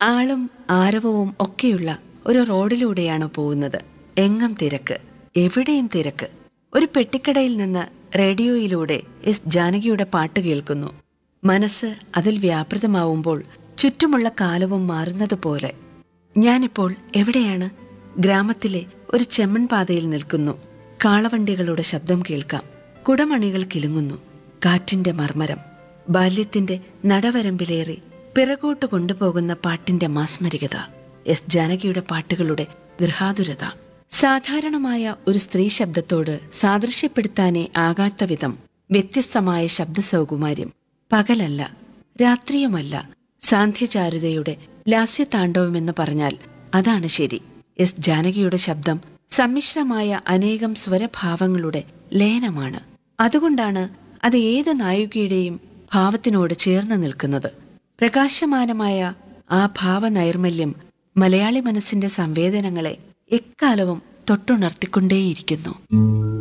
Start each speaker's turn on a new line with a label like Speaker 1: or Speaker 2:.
Speaker 1: ആളും ആരവവും ഒക്കെയുള്ള ഒരു റോഡിലൂടെയാണ് പോകുന്നത് എങ്ങും തിരക്ക് എവിടെയും തിരക്ക് ഒരു പെട്ടിക്കടയിൽ നിന്ന് റേഡിയോയിലൂടെ എസ് ജാനകിയുടെ പാട്ട് കേൾക്കുന്നു മനസ്സ് അതിൽ വ്യാപൃതമാവുമ്പോൾ ചുറ്റുമുള്ള കാലവും മാറുന്നതുപോലെ ഞാനിപ്പോൾ എവിടെയാണ് ഗ്രാമത്തിലെ ഒരു ചെമ്മൺ പാതയിൽ നിൽക്കുന്നു കാളവണ്ടികളുടെ ശബ്ദം കേൾക്കാം കുടമണികൾ കിലുങ്ങുന്നു കാറ്റിന്റെ മർമരം ബാല്യത്തിന്റെ നടവരമ്പിലേറി പിറകോട്ട് കൊണ്ടുപോകുന്ന പാട്ടിന്റെ മാസ്മരികത എസ് ജാനകിയുടെ പാട്ടുകളുടെ ഗൃഹാതുരത സാധാരണമായ ഒരു സ്ത്രീ ശബ്ദത്തോട് സാദൃശ്യപ്പെടുത്താനേ ആകാത്ത വിധം വ്യത്യസ്തമായ ശബ്ദ സൗകുമാര്യം പകലല്ല രാത്രിയുമല്ല സാന്ധ്യചാരുതയുടെ ലാസ്യതാണ്ഡവമെന്ന് പറഞ്ഞാൽ അതാണ് ശരി എസ് ജാനകിയുടെ ശബ്ദം സമ്മിശ്രമായ അനേകം സ്വരഭാവങ്ങളുടെ ലയനമാണ് അതുകൊണ്ടാണ് അത് ഏത് നായികയുടെയും ഭാവത്തിനോട് ചേർന്ന് നിൽക്കുന്നത് പ്രകാശമാനമായ ആ ഭാവനൈർമല്യം മലയാളി മനസ്സിന്റെ സംവേദനങ്ങളെ എക്കാലവും തൊട്ടുണർത്തിക്കൊണ്ടേയിരിക്കുന്നു